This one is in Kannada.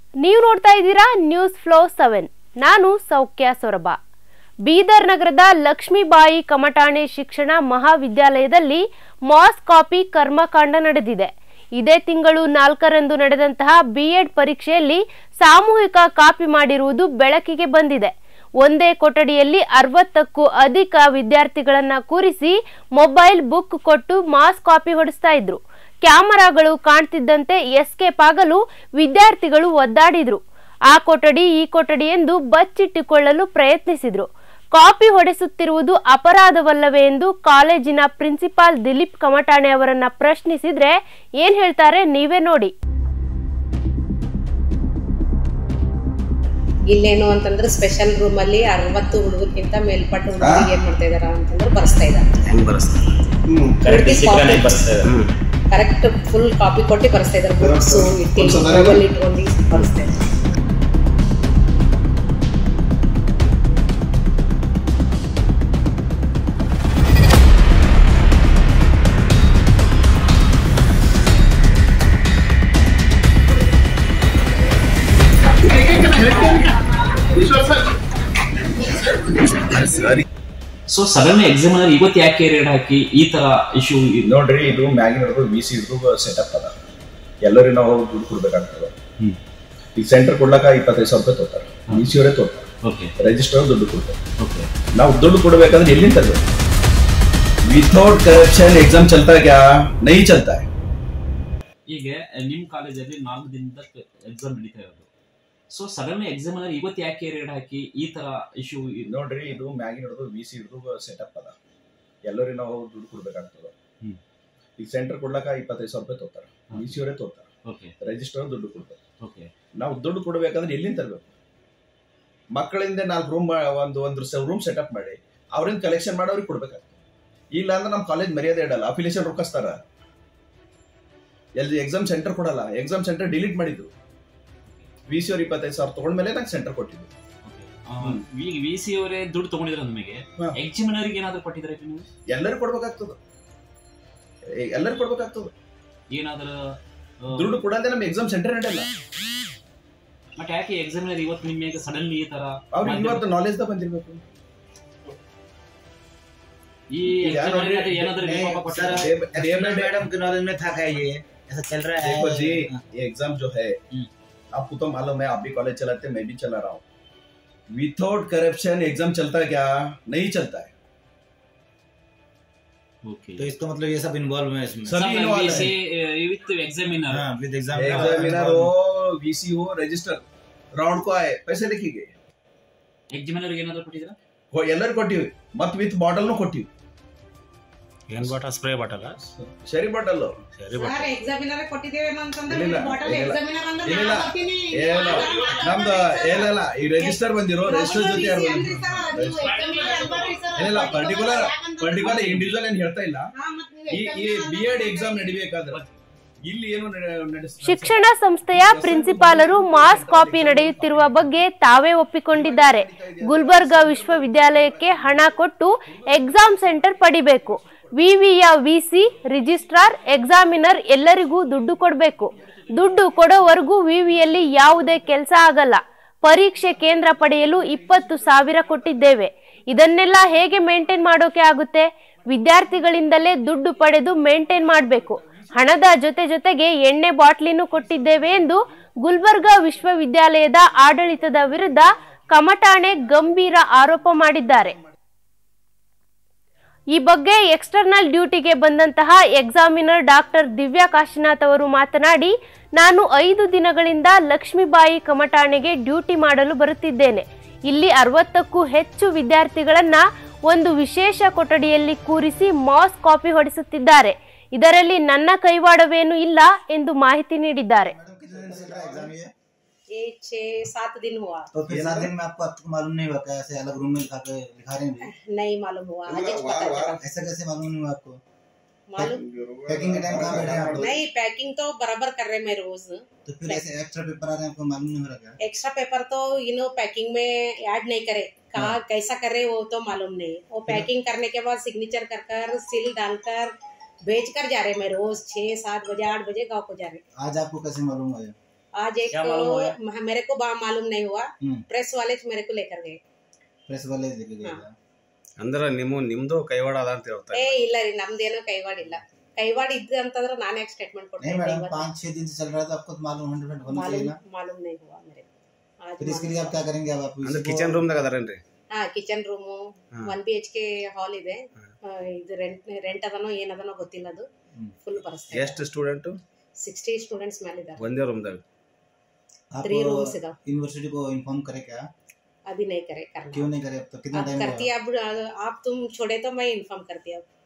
ನೀವು ನೋಡ್ತಾ ಇದ್ದೀರಾ ನ್ಯೂಸ್ ಫ್ಲೋ ಸೆವೆನ್ ನಾನು ಸೌಖ್ಯ ಸೊರಬ ಬೀದರ್ ನಗರದ ಲಕ್ಷ್ಮೀಬಾಯಿ ಕಮಟಾಣೆ ಶಿಕ್ಷಣ ಮಹಾವಿದ್ಯಾಲಯದಲ್ಲಿ ಮಾಸ್ ಕಾಪಿ ಕರ್ಮಕಾಂಡ ನಡೆದಿದೆ ಇದೇ ತಿಂಗಳು ನಾಲ್ಕರಂದು ನಡೆದಂತಹ ಬಿಎಡ್ ಪರೀಕ್ಷೆಯಲ್ಲಿ ಸಾಮೂಹಿಕ ಕಾಪಿ ಮಾಡಿರುವುದು ಬೆಳಕಿಗೆ ಬಂದಿದೆ ಒಂದೇ ಕೊಠಡಿಯಲ್ಲಿ ಅರವತ್ತಕ್ಕೂ ಅಧಿಕ ವಿದ್ಯಾರ್ಥಿಗಳನ್ನ ಕೂರಿಸಿ ಮೊಬೈಲ್ ಬುಕ್ ಕೊಟ್ಟು ಮಾಸ್ ಕಾಪಿ ಹೊಡಿಸ್ತಾ ಇದ್ರು ಕ್ಯಾಮರಾಗಳು ಕಾಣ್ತಿದ್ದಂತೆ ಎಸ್ಕೇಪ್ ಆಗಲು ವಿದ್ಯಾರ್ಥಿಗಳು ಒದ್ದಾಡಿದ್ರು ಆ ಕೊಠಡಿ ಈ ಕೊಠಡಿ ಎಂದು ಬಚ್ಚಿಟ್ಟುಕೊಳ್ಳಲು ಪ್ರಯತ್ನಿಸಿದ್ರು ಕಾಪಿ ಹೊಡೆಸುತ್ತಿರುವುದು ಅಪರಾಧವಲ್ಲವೇ ಎಂದು ಕಾಲೇಜಿನ ಪ್ರಿನ್ಸಿಪಾಲ್ ದಿಲೀಪ್ ಕಮಟಾಣೆ ಅವರನ್ನ ಪ್ರಶ್ನಿಸಿದ್ರೆ ಏನ್ ಹೇಳ್ತಾರೆ ನೀವೇ ನೋಡಿ ಇಲ್ಲೇನು ಅಂತಂದ್ರೆ ಸ್ಪೆಷಲ್ ರೂಮ್ ಅಲ್ಲಿ ಅರವತ್ತು ಹುಡುಗಕ್ಕಿಂತ ಮೇಲ್ಪಟ್ಟ ಹುಡುಗರಿಗೆ ಏನ್ ಮಾಡ್ತಾ ಇದಾರ ಅಂತಂದ್ರೆ ಬರ್ಸ್ತಾ ಇದ್ದಾರೆ ಹೆಂಗ್ ಬರಸ್ತಾರೆ ಕರೆಕ್ಟ್ ಸಿಕ್ಕನೆ ಬರ್ತಾ ಇದೆ ಕರೆಕ್ಟ್ ಫುಲ್ ಕಾಪಿ ಕೊಟ್ಟು ಬರ್ಸ್ತಾ ಇದಾರೆ ಬುಕ್ಸ್ ಇಟ್ಟು ಮೊಬೈಲ್ ಇಟ್ಕೊಂಡು ಬರ್ಸ್ತಾ ಇದ್ದಾರೆ ಸೊ ಸಡನ್ ಎಕ್ಸಾಮಿನರ್ ಇವತ್ತು ಯಾಕೆ ರೇಡ್ ಹಾಕಿ ಈ ತರ ಇಶ್ಯೂ ನೋಡ್ರಿ ಇದು ಮ್ಯಾಗಿನ ವಿ ಸಿ ಇದ್ದು ಸೆಟಪ್ ಅದ ಎಲ್ಲರಿಗೂ ನಾವು ಹೋಗಿ ದುಡ್ಡು ಕೊಡ್ಬೇಕಾಗ್ತದೆ ಈಗ ಸೆಂಟರ್ ಕೊಡ್ಲಕ್ಕ ಇಪ್ಪತ್ತೈದು ಸಾವಿರ ರೂಪಾಯಿ ತೋತಾರೆ ವಿ ಸಿ ಅವರೇ ತೋತಾರೆ ಓಕೆ ರಿಜಿಸ್ಟರ್ ದುಡ್ಡು ಕೊಡ್ತಾರೆ ಓಕೆ ನಾವು ದುಡ್ಡು ಕೊಡ್ಬೇಕಂದ್ರೆ ಎಲ್ಲಿಂದ ತರಬೇಕು ವಿಥೌಟ್ ಕರಪ್ಷನ್ ಎಕ್ಸಾಮ್ ಚಲ್ತಾ ಕ್ಯಾ ನೈ ಚಲ್ತಾ है ಈಗ ನಿಮ್ ಕಾಲೇಜಲ್ಲಿ ನಾಲ್ಕು ದಿನದ ಎಕ್ಸಾಮ್ ನಡೀತಾ ಇರೋದು ಸೊ ಸಡನ್ ಎಕ್ಸಾಮಿನರ್ ಇವತ್ತು ಯಾಕೆ ರೇಡ್ ಹಾಕಿ ಈ ತರ ಇಶ್ಯೂ ನೋಡ್ರಿ ಇದು ಮ್ಯಾಗಿನ ವಿ ಸಿ ಇದ್ದು ಸೆಟಪ್ ಅದ ಎಲ್ಲರಿಗೂ ನಾವು ಹೋಗಿ ದುಡ್ಡು ಕೊಡ್ಬೇಕಾಗ್ತದೆ ಹ್ಮ್. ಈಗ ಸೆಂಟರ್ ಕೊಡ್ಲಕ್ಕ ಇಪ್ಪತ್ತೈದು ಸಾವಿರ ರೂಪಾಯಿ ತೋತಾರೆ ವಿ ಸಿ ಅವರೇ ತೋತಾರೆ ಓಕೆ ರಿಜಿಸ್ಟರ್ ದುಡ್ಡು ಕೊಡ್ತಾರೆ ಓಕೆ ನಾವು ದುಡ್ಡು ಕೊಡ್ಬೇಕಂದ್ರೆ ಎಲ್ಲಿಂದ ತರಬೇಕು ಮಕ್ಕಳಿಂದ ನಾಲ್ಕು ರೂಮ್ ಒಂದು ಒಂದು ರೂಮ್ ಸೆಟಪ್ ಮಾಡಿ ಅವ್ರಿಂದ ಕಲೆಕ್ಷನ್ ಮಾಡಿ ಅವ್ರಿಗೆ ಕೊಡ್ಬೇಕಾಗ್ತದೆ ಇಲ್ಲ ಅಂದ್ರೆ ನಮ್ಮ ಕಾಲೇಜ್ ಮರ್ಯಾದೆ ಇಡಲ್ಲ ಅಫಿಲಿಯೇಷನ್ ರೊಕ್ಕಿಸ್ತಾರ ಎಲ್ಲಿ ಎಕ್ಸಾಮ್ ಸೆಂಟರ್ ಕೊಡಲ್ಲ ಎಕ್ಸಾಮ್ ಸೆಂಟರ್ ಡಿಲೀಟ್ ಮಾಡಿದ್ರು ವಿ ಸಿ ಅವ್ರು ಇಪ್ಪತ್ತೈದು ಸಾವಿರ ತಗೊಂಡ್ಮೇಲೆ ನಂಗೆ ಸೆಂಟರ್ ಕೊಟ್ಟಿದ್ದು ಈಗ ವಿ ಸಿ ಅವರೇ ದುಡ್ಡು ತಗೊಂಡಿದ್ರ ನಮಗೆ ಹಾ. ಎಕ್ಸಾಮಿನರ್ಗೆ ಏನಾದ್ರು ಕೊಟ್ಟಿದ್ರೆ ನೀವು ಎಲ್ಲರಿಗೂ ಕೊಡ್ಬೇಕಾಗ್ತದೆ ಎಲ್ಲರಿಗೂ ಕೊಡ್ಬೇಕಾಗ್ತದೆ ಏನಾದ್ರ ಆ, ದುಡ್ಡು ಕೊಡಂದೆ ನಮ್ಮ ಎಕ್ಸಾಮ್ ಸೆಂಟರ್ ನಡೆಯಲ್ಲ ಮತ್ತೆ ಯಾಕೆ ಎಕ್ಸಾಮಿನರ್ ಇವತ್ತು ನಿಮಗೆ ಸಡನ್ಲಿ ಈ ತರ ಅವ್ರು ಇವತ್ತು ನಾಲೆಜ್ ದ ಬಂದಿರ್ಬೇಕು ಈ ಈಗ examiner ನೋಡ್ರಿ, ಗೆ ಏನಾದ್ರು नहीं, ನೇಮಕ ಕೊಟ್ಟಿದ್ದಾರೆ? सर, एक्सटर्नल मैडम के नॉलेज में था क्या ये ऐसा चल रहा है देखो जी ये एग्जाम जो है हम्म। आपको तो मालूम है आप भी कॉलेज चलाते हैं मैं भी चला रहा हूँ विथआउट करप्शन एग्जाम चलता है क्या नहीं चलता है Okay. तो इसका मतलब ये सब इन्वॉल्व है इसमें सभी Some involved VC, है। uh, with examiner. हाँ विद एग्जाम एग्जामिनर हो वीसी हो रजिस्टर राउंड को आए पैसे लिखिए Examiner ಗೆ ಏನಾದ್ರು ಕೊಟ್ಟಿದ್ದೀರಾ हो ಎಲ್ಲರೂ ಕೊಟ್ಟಿವಿ ಮತ್ ವಿತ್ ಬಾಟಲ್ನು ಕೊಟ್ಟಿವಿ ಏನ್ ಬಾಟಲ್ ಸ್ಪ್ರೇ ಬಾಟಲ್ ಶರಿ ಬಾಟಲ್ ಸರಿ ಬಾಟಲ್ ಸರ್ ಎಕ್ಸಾಮಿನರ್ ಕೊಟ್ಟಿದ್ದೇವೆ ಅಂತಂದ್ರೆ ಇಲ್ಲ, ಬಾಟಲ್ ಇಲ್ಲ. ಎಕ್ಸಾಮಿನರ್ ಅಂದ್ರೆ ಇಲ್ಲ, ನಾನು ಇಲ್ಲ. ಬರ್ತೀನಿ. ಏನಿಲ್ಲ ನಮ್ದು ಏನಿಲ್ಲ ಈ ರಿಜಿಸ್ಟರ್ ಬಂದಿರೋ ರಿಜಿಸ್ಟರ್ ಜೊತೆ ಯಾರು ಅಲ್ರಿ ಬಂದಿರೋ ಸರ್, ನೀವು examiner ಅಲ್ಬರ್ರಿ ಸರ್. ಏನಿಲ್ಲ ಪರ್ಟಿಕ್ಯುಲರ್ ಪರ್ಟಿಕ್ಯುಲರ್ ಇಂಡಿವಿಜುವಲ್ ಏನ್ ಹೇಳ್ತಾ ಇಲ್ಲ ಹಾ, ಮತ್ತ್ ನೀವು ಈ ಈ examiner ಬಿ ಎಡ್ ಎಕ್ಸಾಮ್ ನಡಿಬೇಕಾದ್ರೆ ಇಲ್ಲಿ ಏನು ನಡೆಸ ಶಿಕ್ಷಣ ಸಂಸ್ಥೆಯ ಪ್ರಿನ್ಸಿಪಾಲರು ಮಾಸ್ ಕಾಪಿ ನಡೆಯುತ್ತಿರುವ ಬಗ್ಗೆ ತಾವೇ ಒಪ್ಪಿಕೊಂಡಿದ್ದಾರೆ ಗುಲ್ಬರ್ಗ ವಿಶ್ವವಿದ್ಯಾಲಯಕ್ಕೆ ಹಣ ಕೊಟ್ಟು ಎಕ್ಸಾಮ್ ಸೆಂಟರ್ ಪಡಿಬೇಕು ವಿವಿಯ ವಿಸಿ ರಿಜಿಸ್ಟ್ರಾರ್ ಎಕ್ಸಾಮಿನರ್ ಎಲ್ಲರಿಗೂ ದುಡ್ಡು ಕೊಡಬೇಕು ದುಡ್ಡು ಕೊಡೋವರೆಗೂ ವಿವಿಯಲ್ಲಿ ಯಾವುದೇ ಕೆಲಸ ಆಗಲ್ಲ ಪರೀಕ್ಷೆ ಕೇಂದ್ರ ಪಡೆಯಲು ಇಪ್ಪತ್ತು ಸಾವಿರ ಕೊಟ್ಟಿದ್ದೇವೆ ಇದನ್ನೆಲ್ಲ ಹೇಗೆ ಮೇಂಟೈನ್ ಮಾಡೋಕೆ ಆಗುತ್ತೆ ವಿದ್ಯಾರ್ಥಿಗಳಿಂದಲೇ ದುಡ್ಡು ಪಡೆದು ಮೇಂಟೈನ್ ಮಾಡಬೇಕು ಹಣದ ಜೊತೆ ಜೊತೆಗೆ ಎಣ್ಣೆ ಬಾಟ್ಲಿನೂ ಕೊಟ್ಟಿದ್ದೇವೆ ಎಂದು ಗುಲ್ಬರ್ಗ ವಿಶ್ವವಿದ್ಯಾಲಯದ ಆಡಳಿತದ ವಿರುದ್ಧ ಕಮಟಾಣೆ ಗಂಭೀರ ಆರೋಪ ಮಾಡಿದ್ದಾರೆ ಈ ಬಗ್ಗೆ ಎಕ್ಸ್ಟರ್ನಲ್ ಡ್ಯೂಟಿಗೆ ಬಂದಂತಹ ಎಕ್ಸಾಮಿನರ್ ಡಾಕ್ಟರ್ ದಿವ್ಯಾ ಕಾಶಿನಾಥ್ ಅವರು ಮಾತನಾಡಿ ನಾನು ಐದು ದಿನಗಳಿಂದ ಲಕ್ಷ್ಮೀಬಾಯಿ ಕಮಟಾಣೆಗೆ ಡ್ಯೂಟಿ ಮಾಡಲು ಬರುತ್ತಿದ್ದೇನೆ ಇಲ್ಲಿ ಅರವತ್ತಕ್ಕೂ ಹೆಚ್ಚು ವಿದ್ಯಾರ್ಥಿಗಳನ್ನ ಒಂದು ವಿಶೇಷ ಕೊಠಡಿಯಲ್ಲಿ ಕೂರಿಸಿ ಮಾಸ್ ಕಾಪಿ ಹೊಡಿಸುತ್ತಿದ್ದಾರೆ ಇದರಲ್ಲಿ ನನ್ನ ಕೈವಾಡವೇನೂ ಇಲ್ಲ ಎಂದು ಮಾಹಿತಿ ನೀಡಿದ್ದಾರೆ एग्जाम ये ये छह सात दिन हुआ तो फिर सात दिन में आपको अब तक मालूम नहीं हुआ क्या ऐसे अलग रूम में लिखा के लिखा रहे हैं नहीं मालूम हुआ आज ही पता चला ऐसा कैसे मालूम नहीं हुआ आपको मालूम पैकिंग के टाइम कहाँ बैठे हैं आप लोग? नहीं पैकिंग तो बराबर कर रहे मैं रोज तो फिर ऐसे एक्स्ट्रा पेपर आ रहे हैं आपको मालूम नहीं हो रहा क्या एक्स्ट्रा पेपर तो यू नो पैकिंग में ऐड नहीं करे कहा कैसा करे वो तो मालूम नहीं वो पैकिंग करने के बाद सिग्नेचर कर कर सील डालकर भेज कर जा रहे मैं रोज छह सात बजे आठ बजे गाँव को जा रहे आज आपको कैसे मालूम हुआ ये? आज एक क्या मालूम हुआ? तो मेरे को बा- मालूम नहीं हुआ हम्म। प्रेस वाले मेरे को लेकर गए ಪ್ರೆಸ್ ವಾಲೆ ಇದಕ್ಕೆ ಗೈದ ಅಂದ್ರೆ ನಿಮ್ಮ ನಿಮ್ದು ಕೈವಾಡ ಅದ ಅಂತ ಹೇಳ್ತಾರೆ ಏ ಇಲ್ಲ ರೀ ನಮ್ದೇನೋ ಕೈವಾಡ ಇಲ್ಲ ಕೈವಾಡ ಇದ್ದು ಅಂತಂದ್ರೆ ನಾನು ಯಾಕೆ ಸ್ಟೇಟ್ಮೆಂಟ್ नहीं ಕೊಡ್ತೀನಿ मैडम पाँच छह दिन से चल रहा था आपको तो मालूम हंड्रेड होना चाहिए मालूम ना मालूम नहीं हुआ मेरे को आज फिर इसके लिए आप क्या करेंगे अब आप ಅಂದ್ರೆ इसको- ಕಿಚನ್ ರೂಮ್ದಾಗ ಅದಾರೇನ್ರಿ ಹಾ ಕಿಚನ್ ರೂಮು ಹಾ. One B H K hall ಇದೆ ಆ, ಇದು ರೆಂಟ್ ರೆಂಟ್ ಅದನೋ ಏನದನೋ ಗೊತ್ತಿಲ್ಲ ಅದು ಹ್ಮ್. ಫುಲ್ ಪರಿಸ್ಥಿತಿ ಎಷ್ಟು ಸ್ಟೂಡೆಂಟ್ ಸಿಕ್ಸ್ಟಿ ಸ್ಟೂಡೆಂಟ್ಸ್ ಮೇಲೆ ಇದ್ದಾರೆ ಒಂದೇ ರೂಮ್ದಾಗ आप ತ್ರೀ ರೂಮ್ಸ್ ಇದಾವೆ यूनिवर्सिटी को इन्फॉर्म करे क्या अभी नहीं करे करना क्यों नहीं करे अब तो कितना अब टाइम करती अब आप तुम छोड़े तो मैं इन्फॉर्म करती अब